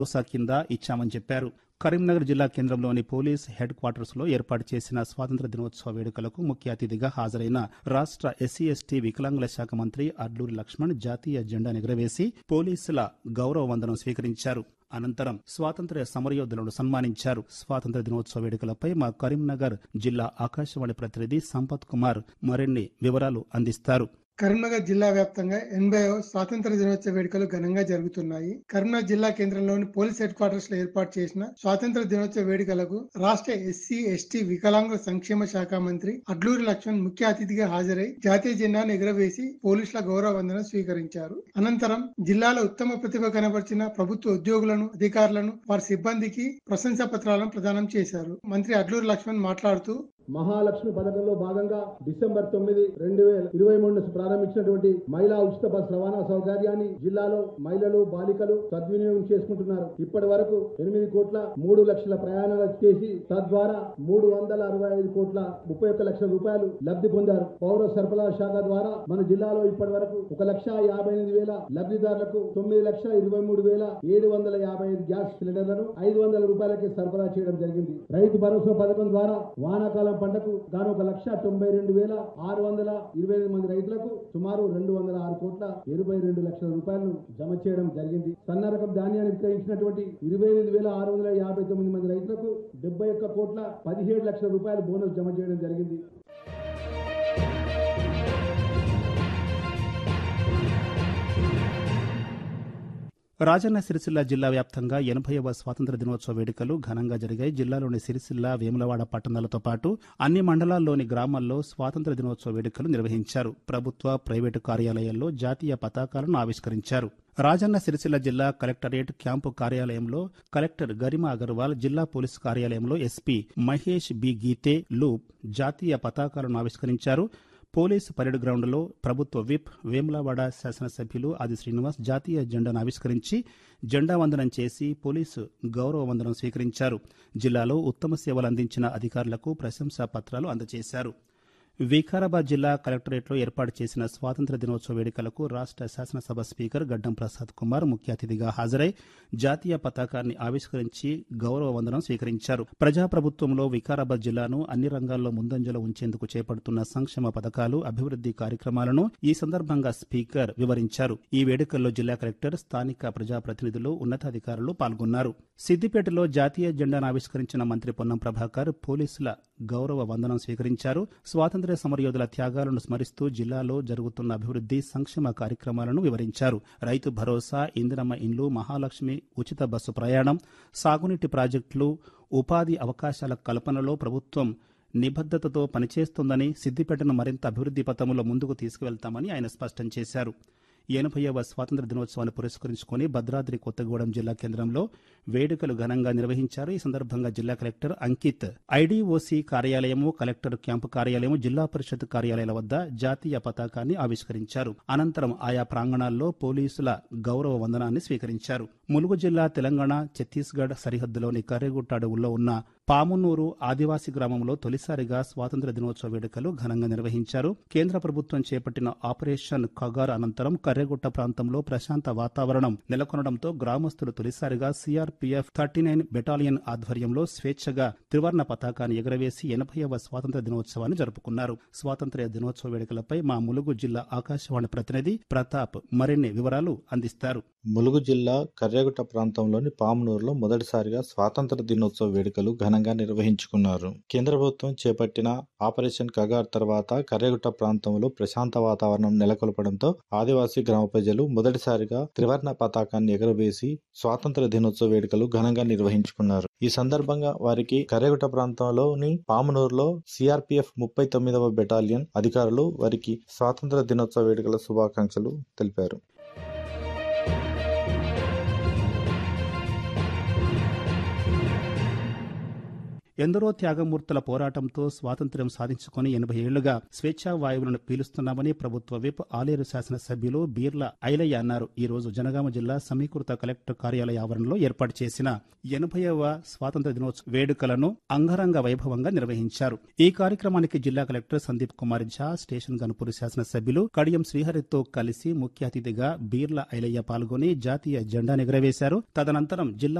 భరోసా కింద ఇచ్చామని చెప్పారు కరీంనగర్ జిల్లా కేంద్రంలోని పోలీస్ హెడ్ క్వార్టర్స్ లో ఏర్పాటు చేసిన స్వాతంత్ర దినోత్సవ వేడుకలకు ముఖ్య అతిథిగా హాజరైన రాష్ట్ర ఎస్సీ ఎస్టీ వికలాంగుల శాఖ మంత్రి అడ్లూరి లక్ష్మణ్ జాతీయ జెండా ఎగురవేసి పోలీసుల గౌరవ వందనం స్వీకరించారు అనంతరం స్వాతంత్ర్య సమరయోధులను సన్మానించారు స్వాతంత్ర దినోత్సవ వేడుకలపై మా కరీంనగర్ జిల్లా ఆకాశవాణి ప్రతినిధి సంపత్ కుమార్ మరిన్ని వివరాలు అందిస్తారు కరీంనగర్ జిల్లా వ్యాప్తంగా ఎనభై స్వాతంత్ర దినోత్సవ వేడుకలు ఘనంగా జరుగుతున్నాయి కరీంనగర్ జిల్లా కేంద్రంలోని పోలీస్ హెడ్ క్వార్టర్స్ లో ఏర్పాటు చేసిన స్వాతంత్ర దినోత్సవ వేడుకలకు రాష్ట్ర ఎస్సీ ఎస్టీ వికలాంగుల సంక్షేమ శాఖ మంత్రి అడ్లూరి లక్ష్మణ్ ముఖ్య అతిథిగా హాజరై జాతీయ జెండాను ఎగురవేసి పోలీసుల గౌరవ వందనం స్వీకరించారు అనంతరం జిల్లాలో ఉత్తమ ప్రతిభ కనబరిచిన ప్రభుత్వ ఉద్యోగులను అధికారులను వారి సిబ్బందికి ప్రశంసా పత్రాలను ప్రదానం చేశారు మంత్రి అడ్లూరి లక్ష్మణ్ మాట్లాడుతూ మహాలక్ష్మి పథకంలో భాగంగా డిసెంబర్ తొమ్మిది రెండు వేల ఇరవై మూడు ప్రారంభించినటువంటి మహిళా ఉచిత బస్ రవాణా సౌకర్యాన్ని జిల్లాలో మహిళలు బాలికలు సద్వినియోగం చేసుకుంటున్నారు ఇప్పటి వరకు ఎనిమిది కోట్ల మూడు లక్షల ప్రయాణాలు చేసి తద్వారా మూడు వందల అరవై ఐదు కోట్ల ముప్పై ఒక్క లక్షల రూపాయలు లబ్ధి పొందారు పౌర సరఫరా శాఖ ద్వారా మన జిల్లాలో ఇప్పటి వరకు ఒక లక్ష యాభై ఎనిమిది వేల లబ్ధిదారులకు తొమ్మిది లక్షల ఇరవై మూడు వేల ఏడు వందల యాభై ఐదు గ్యాస్ సిలిండర్లను ఐదు వందల రూపాయలకి సరఫరా చేయడం జరిగింది రైతు భరోసా పథకం ద్వారా వానాకాలం పంటకు గాను ఒక లక్ష తొంభై రెండు వేల ఆరు వందల ఇరవై ఎనిమిది మంది రైతులకు సుమారు రెండు వందల ఆరు కోట్ల ఇరవై రెండు లక్షల రూపాయలను జమ చేయడం జరిగింది సన్న రకం ధాన్యాన్ని విక్రయించినటువంటి ఇరవై ఎనిమిది వేల ఆరు వందల యాభై తొమ్మిది మంది రైతులకు డెబ్బై ఒక్క కోట్ల పదిహేడు లక్షల రూపాయల బోనస్ జమ చేయడం జరిగింది రాజన్న సిరిసిల్ల జిల్లా వ్యాప్తంగా ఎనభైవ స్వాతంత్ర దినోత్సవ వేడుకలు ఘనంగా జరిగాయి జిల్లాలోని సిరిసిల్ల వేములవాడ పట్టణాలతో పాటు అన్ని మండలాల్లోని గ్రామాల్లో స్వాతంత్ర దినోత్సవ వేడుకలు నిర్వహించారు ప్రభుత్వ ప్రైవేటు కార్యాలయాల్లో జాతీయ పతాకాలను ఆవిష్కరించారు రాజన్న సిరిసిల్ల జిల్లా కలెక్టరేట్ క్యాంపు కార్యాలయంలో కలెక్టర్ గరిమా అగర్వాల్ జిల్లా పోలీసు కార్యాలయంలో ఎస్పీ మహేష్ బి గీతే లూప్ జాతీయ పతాకాలను ఆవిష్కరించారు పోలీసు పరేడ్ గ్రౌండ్లో ప్రభుత్వ విప్ వేములవాడ శాసనసభ్యులు ఆది శ్రీనివాస్ జాతీయ జెండాను ఆవిష్కరించి జెండా వందనం చేసి పోలీసు గౌరవ వందనం స్వీకరించారు జిల్లాలో ఉత్తమ సేవలు అందించిన అధికారులకు ప్రశంసా పత్రాలు అందజేశారు వికారాబాద్ జిల్లా కలెక్టరేట్లో ఏర్పాటు చేసిన స్వాతంత్ర దినోత్సవ వేడుకలకు రాష్ట్ర శాసనసభ స్పీకర్ గడ్డం ప్రసాద్ కుమార్ ముఖ్య అతిథిగా హాజరై జాతీయ పతాకాన్ని ఆవిష్కరించి గౌరవ వందనం స్వీకరించారు ప్రజాప్రభుత్వంలో వికారాబాద్ జిల్లాను అన్ని రంగాల్లో ముందంజలో ఉంచేందుకు చేపడుతున్న సంక్షేమ పథకాలు అభివృద్ది కార్యక్రమాలను ఈ సందర్భంగా స్పీకర్ వివరించారు ఈ వేడుకల్లో జిల్లా కలెక్టర్ స్థానిక ప్రజాప్రతినిధులు ఉన్నతాధికారులు పాల్గొన్నారు సిద్దిపేటలో జాతీయ జెండాను ఆవిష్కరించిన మంత్రి పొన్నం ప్రభాకర్ పోలీసుల గౌరవ వందనం స్వీకరించారు స్వాతంత్ర్య సమరయోధుల త్యాగాలను స్మరిస్తూ జిల్లాలో జరుగుతున్న అభివృద్ది సంక్షేమ కార్యక్రమాలను వివరించారు రైతు భరోసా ఇందిరమ్మ ఇండ్లు మహాలక్ష్మి ఉచిత బస్సు ప్రయాణం సాగునీటి ప్రాజెక్టులు ఉపాధి అవకాశాల కల్పనలో ప్రభుత్వం నిబద్దతతో పనిచేస్తోందని సిద్దిపేటను మరింత అభివృద్ది పథంలో ముందుకు తీసుకువెళ్తామని ఆయన స్పష్టం చేశారు ఎనభైవ స్వాతంత్ర దినోత్సవాన్ని పురస్కరించుకుని భద్రాద్రి కొత్తగూడెం జిల్లా కేంద్రంలో వేడుకలు ఘనంగా నిర్వహించారు ఈ సందర్భంగా జిల్లా కలెక్టర్ అంకిత్ ఐడీఓసీ కార్యాలయము కలెక్టర్ క్యాంపు కార్యాలయము జిల్లా పరిషత్ కార్యాలయాల వద్ద జాతీయ పతాకాన్ని ఆవిష్కరించారు అనంతరం ఆయా ప్రాంగణాల్లో పోలీసుల గౌరవ వందనాన్ని స్వీకరించారు ములుగు జిల్లా తెలంగాణ ఛత్తీస్గఢ్ సరిహద్దులోని కర్రెగుట్ట అడవుల్లో ఉన్న పామునూరు ఆదివాసీ గ్రామంలో తొలిసారిగా స్వాతంత్ర దినోత్సవ వేడుకలు ఘనంగా నిర్వహించారు కేంద్ర ప్రభుత్వం చేపట్టిన ఆపరేషన్ ఖగార్ అనంతరం కర్రెగుట్ట ప్రాంతంలో ప్రశాంత వాతావరణం నెలకొనడంతో గ్రామస్తులు తొలిసారిగా సిఆర్పీఎఫ్ థర్టీ నైన్ బెటాలియన్ ఆధ్వర్యంలో స్వేచ్ఛగా త్రివర్ణ పతాకాన్ని ఎగురవేసి ఎనభైవ స్వాతంత్ర దినోత్సవాన్ని జరుపుకున్నారు స్వాతంత్ర్య దినోత్సవ వేడుకలపై మా ములుగు జిల్లా ఆకాశవాణి ప్రతినిధి ప్రతాప్ మరిన్ని వివరాలు అందిస్తారు ములుగు జిల్లా కర్యాగుట్ట ప్రాంతంలోని పామునూరులో మొదటిసారిగా స్వాతంత్ర దినోత్సవ వేడుకలు ఘనంగా నిర్వహించుకున్నారు కేంద్ర ప్రభుత్వం చేపట్టిన ఆపరేషన్ కగార్ తర్వాత కర్యాగుట్ట ప్రాంతంలో ప్రశాంత వాతావరణం నెలకొల్పడంతో ఆదివాసీ గ్రామ ప్రజలు మొదటిసారిగా త్రివర్ణ పతాకాన్ని ఎగురవేసి స్వాతంత్ర దినోత్సవ వేడుకలు ఘనంగా నిర్వహించుకున్నారు ఈ సందర్భంగా వారికి కర్యాగుట్ట ప్రాంతంలోని పామునూరులో సిఆర్పిఎఫ్ ముప్పై తొమ్మిదవ బెటాలియన్ అధికారులు వారికి స్వాతంత్ర దినోత్సవ వేడుకల శుభాకాంక్షలు తెలిపారు ఎందరో త్యాగమూర్తుల పోరాటంతో స్వాతంత్ర్యం సాధించుకుని ఎనభై ఏళ్లుగా స్వేచ్ఛా వాయువులను పీలుస్తున్నామని ప్రభుత్వ విప్ ఆలేరు శాసనసభ్యులు బీర్ల ఐలయ్య అన్నారు ఈ రోజు జనగామ జిల్లా సమీకృత కలెక్టర్ కార్యాలయ ఆవరణలో ఏర్పాటు చేసిన ఎనభైవ స్వాతంత్ర దినోత్సవ వేడుకలను అంగరంగ వైభవంగా నిర్వహించారు ఈ కార్యక్రమానికి జిల్లా కలెక్టర్ సందీప్ కుమార్ ఝా స్టేషన్ గన్పూర్ శాసనసభ్యులు కడియం శ్రీహరితో కలిసి ముఖ్య అతిథిగా బీర్ల ఐలయ్య పాల్గొని జాతీయ జెండా ఎగురవేశారు తదనంతరం జిల్లా